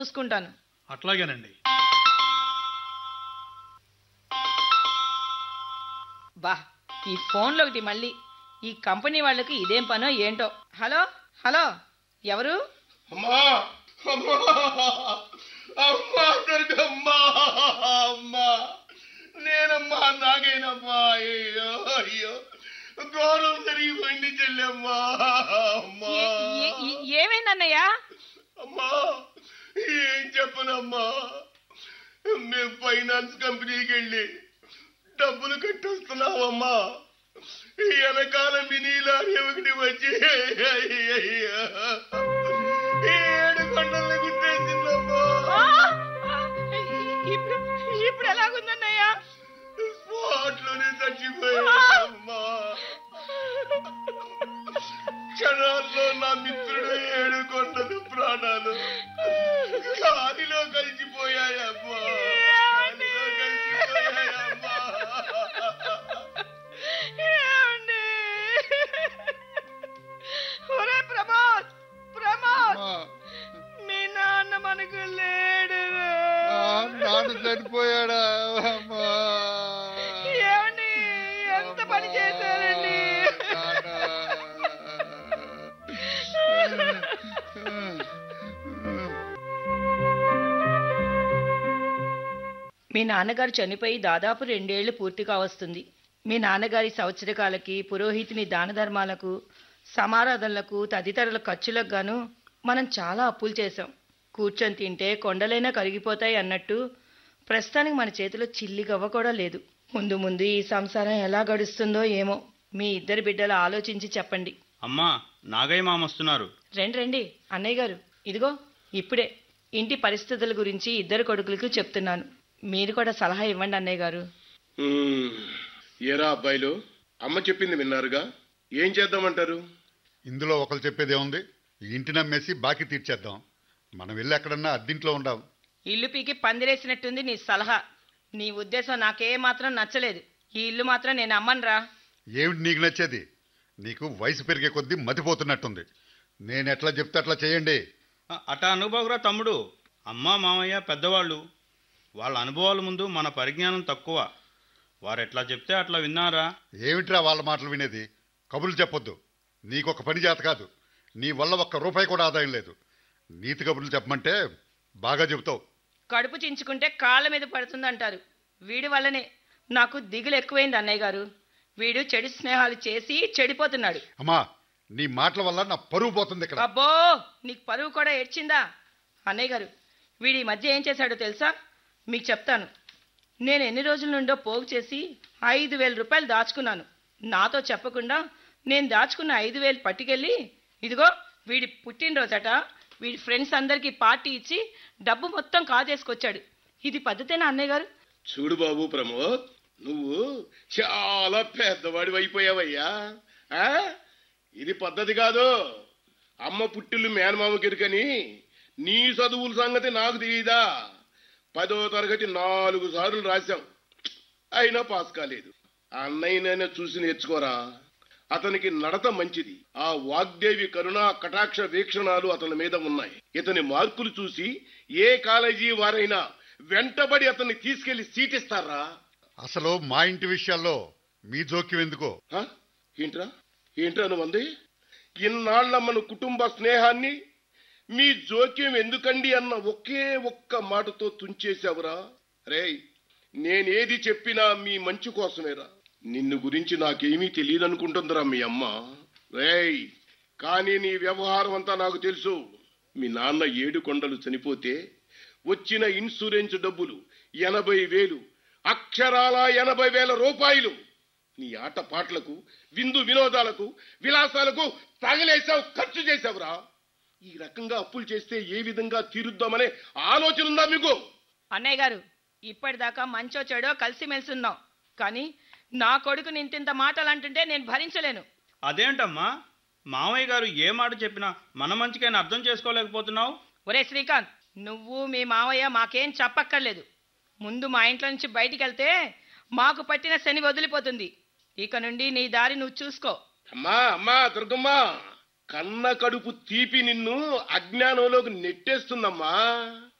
చూసుకుంటాను అట్లాగేనండి బా ఈ ఫోన్లో ఒకటి మళ్ళీ ఈ కంపెనీ వాళ్ళకి ఇదేం పనో ఏంటో హలో హలో ఎవరు అమ్మా అమ్మా అమ్మా దుర్గమ్మా అమ్మా నేనమ్మా నాగేనమ్మా అయ్యో అయ్యో గౌరవం జరిగిపోయింది చెల్లెమ్మా అమ్మా ఏ- ఏ- ఏ- ఏమైందన్నయ్య అమ్మా ఏం చెప్పనమ్మా మేము ఫైనాన్స్ కంపెనీకి వెళ్ళి డబ్బులు కట్టొస్తున్నామమ్మా వెనకాల మినీ లారీ ఒకటి వచ్చి ఏడు కొండలు గుర్తేసిందమ్మా ఆ! ఆ! ఇప్పుడు ఇప్పుడు ఎలాగుందన్నయ్య స్పాట్లోనే చచ్చిపోయామ్మా క్షణాల్లో నా మిత్రుడు ఏడు కొండలు ప్రాణాలు గాలిలో కలిసిపోయాయమ్మా గాలిలో కలిసిపోయాయమ్మా ఏమండి? ఒరే ప్రమోద్ ప్రమోద్ మీ నాన్న మనకు లేడు నాన్న చనిపోయాడా అమ్మా ఏమండి ఎంత పని చేశారండి మీ నాన్నగారు చనిపోయి దాదాపు రెండేళ్లు పూర్తిగా వస్తుంది మీ నాన్నగారి సంవత్సరకాలకి పురోహితుని దాన ధర్మాలకు సమారాధనలకు తదితరుల ఖర్చులకు గాను మనం చాలా అప్పులు చేశాం కూర్చొని తింటే కొండలైనా కరిగిపోతాయి అన్నట్టు ప్రస్తుతానికి మన చేతిలో చిల్లి గవ్వ కూడా లేదు ముందు ముందు ఈ సంసారం ఎలా గడుస్తుందో ఏమో మీ ఇద్దరు బిడ్డలు ఆలోచించి చెప్పండి అమ్మా నాగయ్య మామ వస్తున్నారు రండి రండి అన్నయ్య గారు ఇదిగో ఇప్పుడే ఇంటి పరిస్థితుల గురించి ఇద్దరు కొడుకులకు చెప్తున్నాను మీరు కూడా సలహా ఇవ్వండి అన్నయ్య గారు ఉమ్, ఏరా అబ్బాయిలు అమ్మ చెప్పింది విన్నారుగా ఏం చేద్దామంటారు ఇందులో ఒకరు చెప్పేది ఏముంది ఈ ఇంటి నమ్మేసి బాకీ తీర్చేద్దాం మనం వెళ్ళి ఎక్కడన్నా అద్దింట్లో ఉండాం ఇల్లు పీకి పందిరేసినట్టుంది నీ సలహా నీ ఉద్దేశం నాకే మాత్రం నచ్చలేదు ఈ ఇల్లు మాత్రం నేను అమ్మనురా ఏమిటి నీకు నచ్చేది నీకు వయసు పెరిగే కొద్దీ మతిపోతున్నట్టుంది నేను ఎట్లా చెప్తే అట్లా చేయండి అ- అటా అనుభవరా తమ్ముడు అమ్మ మామయ్య పెద్దవాళ్ళు వాళ్ళ అనుభవాల ముందు మన పరిజ్ఞానం తక్కువ వారు ఎట్లా చెప్తే అట్లా విన్నారా ఏమిట్రా వాళ్ళ మాటలు వినేది కబుర్లు చెప్పొద్దు నీకొక పని చేత కాదు నీ వల్ల ఒక్క రూపాయి కూడా ఆదాయం లేదు నీతి కబుర్లు చెప్పమంటే బాగా చెబుతావు కడుపు చించుకుంటే కాళ్ళ మీద పడుతుందంటారు వీడి వల్లనే నాకు దిగులు ఎక్కువైంది అన్నయ్య గారు వీడు చెడు స్నేహాలు చేసి చెడిపోతున్నాడు అమ్మా నీ మాటల వల్ల నా పరువు పోతుంది ఇక్కడ అబ్బో నీకు పరువు కూడా ఏడ్చిందా అన్నయ్య గారు వీడి ఈ మధ్య ఏం చేశాడో తెలుసా మీకు చెప్తాను నేను ఎన్ని రోజుల నుండో పోగు చేసి ఐదు వేల రూపాయలు దాచుకున్నాను నాతో చెప్పకుండా నేను దాచుకున్న ఐదు వేలు పట్టుకెళ్ళి ఇదిగో వీడి పుట్టినరోజట వీడి ఫ్రెండ్స్ అందరికీ పార్టీ ఇచ్చి డబ్బు మొత్తం కాజేసుకొచ్చాడు ఇది పద్ధతేనా అన్నయ్య గారు చూడు బాబు ప్రమోద్ నువ్వు చాలా పెద్దవాడి అయిపోయావయ్యా ఆ? ఇది పద్ధతి కాదు అమ్మ పుట్టిల్లు మేనమామ గిరికని నీ చదువుల సంగతి నాకు తెలియదా పదో తరగతి నాలుగు సార్లు రాశావు అయినా పాస్ కాలేదు అన్నయ్యనైనా చూసి నేర్చుకోరా అతనికి నడత మంచిది ఆ వాగ్దేవి కరుణ కటాక్ష వీక్షణాలు అతని మీద ఉన్నాయి ఇతని మార్కులు చూసి ఏ కాలేజీ వారైనా వెంటబడి అతన్ని తీసుకెళ్లి సీటిస్తారా అసలు మా ఇంటి విషయాల్లో మీ జోక్యం ఎందుకో హ? ఏంట్రా ఏంట్రా నువ్వంది ఇన్నాళ్ల మన కుటుంబ స్నేహాన్ని మీ జోక్యం ఎందుకండి అన్న ఒకే ఒక్క మాటతో తుంచేశావురా రేయ్ నేనేది చెప్పినా మీ మంచి కోసమేరా నిన్ను గురించి నాకేమీ తెలియదనుకుంటుందిరా మీ అమ్మ రేయ్ కానీ నీ వ్యవహారం అంతా నాకు తెలుసు మీ నాన్న ఏడు కొండలు చనిపోతే వచ్చిన ఇన్సూరెన్స్ డబ్బులు ఎనభై వేలు అక్షరాల ఎనభై వేల రూపాయలు నీ ఆటపాట్లకు విందు వినోదాలకు విలాసాలకు తగలేసావు ఖర్చు చేసావురా ఈ రకంగా అప్పులు చేస్తే ఏ విధంగా తీరుద్దామనే ఆలోచన ఉందా మీకు అన్నయ్య గారు ఇప్పటిదాకా మంచో చెడో కలిసిమెలిసి ఉన్నాం కానీ నా కొడుకు ఇంతింత మాటలు అంటుంటే నేను భరించలేను అదేంటమ్మా మామయ్య గారు ఏ మాట చెప్పినా మన మంచికైనా అర్థం చేసుకోలేకపోతున్నావు ఒరే శ్రీకాంత్ నువ్వు మీ మావయ్య మాకేం చెప్పక్కర్లేదు ముందు మా ఇంట్లో నుంచి బయటికి వెళ్తే మాకు పట్టిన శని వదిలిపోతుంది ఇక నుండి నీ దారి నువ్వు చూసుకో అమ్మా అమ్మా దుర్గమ్మ కన్న కడుపు తీపి నిన్ను అజ్ఞానంలోకి నెట్టేస్తుందమ్మా